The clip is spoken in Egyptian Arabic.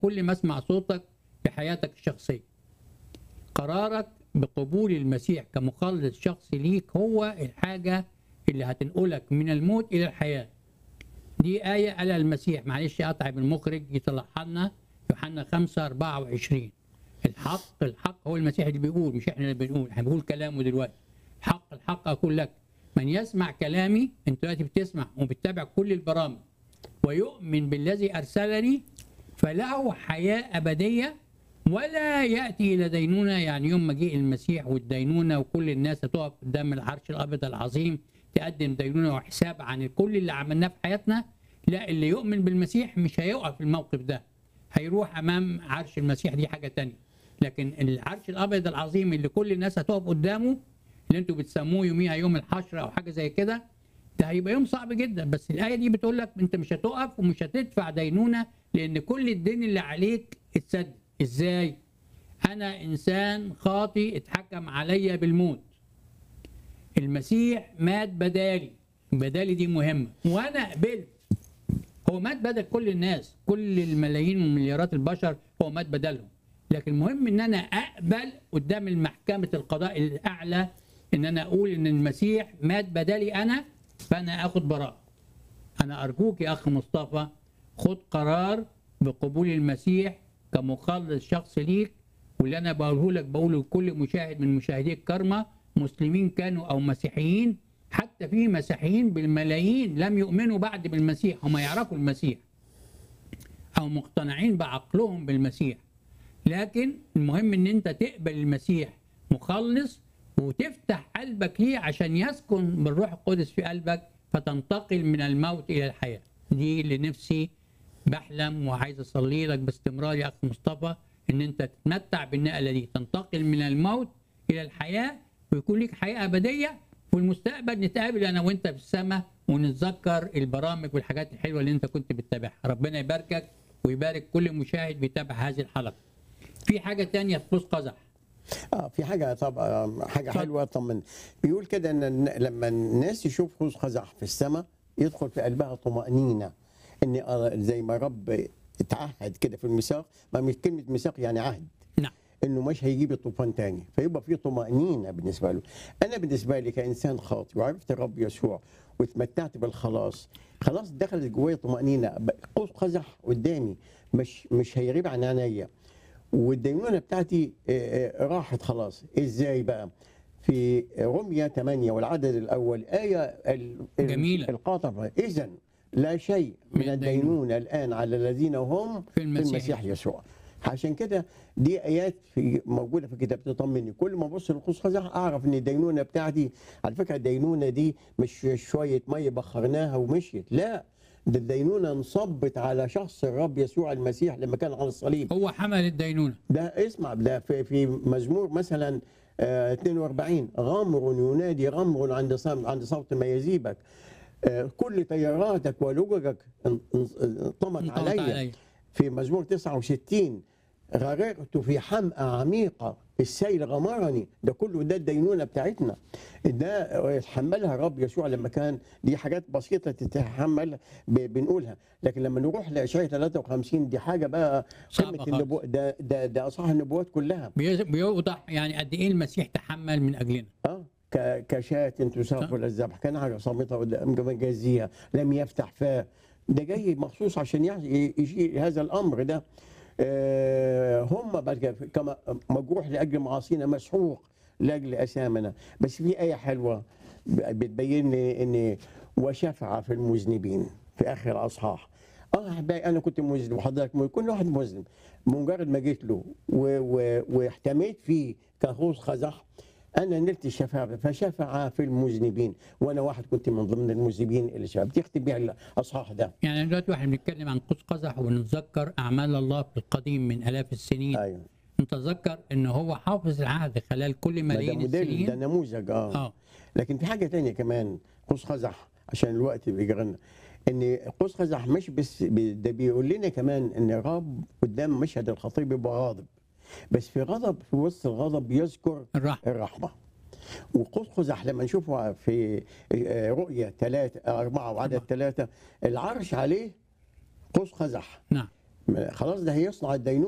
كل ما اسمع صوتك في حياتك الشخصيه قرارك بقبول المسيح كمخلص شخصي ليك هو الحاجه اللي هتنقلك من الموت الى الحياه دي آية قالها المسيح معلش أتعب المخرج يطلعها لنا يوحنا 5 24 الحق الحق هو المسيح اللي بيقول مش احنا اللي بنقول احنا بنقول كلامه دلوقتي الحق الحق أقول لك من يسمع كلامي أنت دلوقتي بتسمع وبتتابع كل البرامج ويؤمن بالذي أرسلني فله حياة أبدية ولا يأتي إلى دينونة يعني يوم ما جه المسيح والدينونة وكل الناس هتقف قدام العرش الأبيض العظيم تقدم دينونة وحساب عن كل اللي عملناه في حياتنا لا اللي يؤمن بالمسيح مش هيقف في الموقف ده هيروح أمام عرش المسيح دي حاجة تانية لكن العرش الأبيض العظيم اللي كل الناس هتقف قدامه اللي انتوا بتسموه يوميها يوم الحشر أو حاجة زي كده ده هيبقى يوم صعب جدا بس الآية دي بتقول لك أنت مش هتقف ومش هتدفع دينونة لأن كل الدين اللي عليك اتسد إزاي؟ أنا إنسان خاطي اتحكم عليا بالموت المسيح مات بدالي بدالي دي مهمة وأنا قبلت هو مات بدل كل الناس كل الملايين ومليارات البشر هو مات بدلهم لكن المهم ان انا اقبل قدام المحكمة القضاء الاعلى ان انا اقول ان المسيح مات بدالي انا فانا اخد براءة انا ارجوك يا اخ مصطفى خد قرار بقبول المسيح كمخلص شخص ليك واللي انا بقوله لك بقوله لكل مشاهد من مشاهدي الكرمة مسلمين كانوا او مسيحيين حتى في مسيحيين بالملايين لم يؤمنوا بعد بالمسيح هم يعرفوا المسيح او مقتنعين بعقلهم بالمسيح لكن المهم ان انت تقبل المسيح مخلص وتفتح قلبك ليه عشان يسكن بالروح القدس في قلبك فتنتقل من الموت الى الحياه دي اللي نفسي بحلم وعايز اصلي لك باستمرار يا اخ مصطفى ان انت تتمتع بالنقله دي تنتقل من الموت الى الحياه ويكون لك حياه ابديه في المستقبل نتقابل انا وانت في السماء ونتذكر البرامج والحاجات الحلوه اللي انت كنت بتتابعها ربنا يباركك ويبارك كل مشاهد بيتابع هذه الحلقه في حاجه تانية في قوس قزح اه في حاجه طبعا حاجه اتفضل. حلوه طمن بيقول كده ان الن- لما الناس يشوف قوس قزح في السماء يدخل في قلبها طمانينه ان آه زي ما رب اتعهد كده في الميثاق ما مش كلمه ميثاق يعني عهد نعم انه مش هيجيب الطوفان تاني فيبقى في طمانينه بالنسبه له انا بالنسبه لي كانسان خاطئ وعرفت الرب يسوع واتمتعت بالخلاص خلاص دخلت جوايا طمانينه ب- قوس قزح قدامي مش مش هيغيب عن عينيا والدينونه بتاعتي آه، آه، راحت خلاص ازاي بقى في رمية 8 والعدد الأول آية ال- ال- جميلة. القاطبة إذا لا شيء من من الدينونة الآن على الذين هم في في المسيح. المسيح يسوع عشان كده دي ايات في موجوده في الكتاب تطمني كل ما ابص للقوس قزح اعرف ان الدينونه بتاعتي على فكره الدينونه دي مش شويه ميه بخرناها ومشيت لا ده الدينونه انصبت على شخص الرب يسوع المسيح لما كان على الصليب هو حمل الدينونه ده اسمع ده في, في مزمور مثلا آه 42 غمر ينادي غمر عند صوت عند صوت ما يزيبك آه كل تياراتك ولججك ان- ان- انطمت انطمت علي علي. في مزمور 69 غرقت في حمأة عميقة السيل غمرني ده كله ده الدينونة بتاعتنا ده يتحملها الرب يسوع لما كان دي حاجات بسيطة تتحمل ب- بنقولها لكن لما نروح لإشعياء 53 دي حاجة بقى صعبة قمة خالص. النبوة ده ده ده أصح النبوات كلها بي- بيوضح يعني قد ايه المسيح تحمل من اجلنا اه ك- كشاة تساق إلى الذبح كان حاجة صامتة قدام مجازيها لم يفتح فاه ده جاي مخصوص عشان يع- يشيل هذا الأمر ده آه هم بعد كده كما مجروح لأجل معاصينا مسحوق لأجل أثامنا بس في آية حلوة بتبين لي إن وشفع في المذنبين في آخر الأصحاح اه احبائي انا كنت مذنب وحضرتك مذنب كل واحد مذنب مجرد ما جيت له و- و- واحتميت فيه كخوص خزح انا نلت الشفاعه فشفع في المذنبين وانا واحد كنت من ضمن المذنبين اللي شفع بتختم بيها الاصحاح ده يعني دلوقتي واحنا بنتكلم عن قوس قزح ونتذكر اعمال الله في القديم من الاف السنين ايوه نتذكر ان هو حافظ العهد خلال كل ما ده ملايين موديل ده السنين نموذج اه, اه لكن في حاجه تانية كمان قوس قزح عشان الوقت بيجرنا ان قوس قزح مش بس بي- ده بيقول لنا كمان ان الرب قدام مشهد الخطيب بيبقى غاضب بس في غضب في وسط الغضب يذكر الرحمه الرحمه وقوس قزح لما نشوفه في آه، رؤية ثلاثة أربعة وعدد ثلاثة العرش عليه قوس قزح نعم خلاص ده هيصنع الدينونة